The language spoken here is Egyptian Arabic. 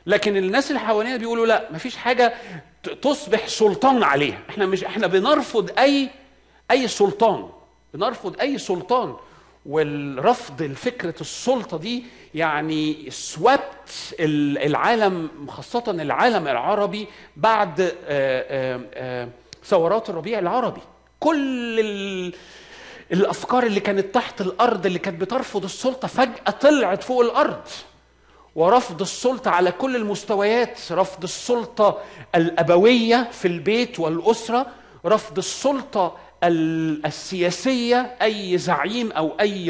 لكن الناس اللي حوالينا بيقولوا لا مفيش حاجه ت- تصبح سلطان عليها احنا مش احنا بنرفض اي اي سلطان بنرفض اي سلطان والرفض لفكره السلطه دي يعني سوبت ال- العالم خاصه العالم العربي بعد آه، آه، آه، ثورات الربيع العربي كل ال- الافكار اللي كانت تحت الارض اللي كانت بترفض السلطه فجاه طلعت فوق الارض ورفض السلطة على كل المستويات رفض السلطة الأبوية في البيت والأسرة رفض السلطة ال- السياسية أي زعيم أو أي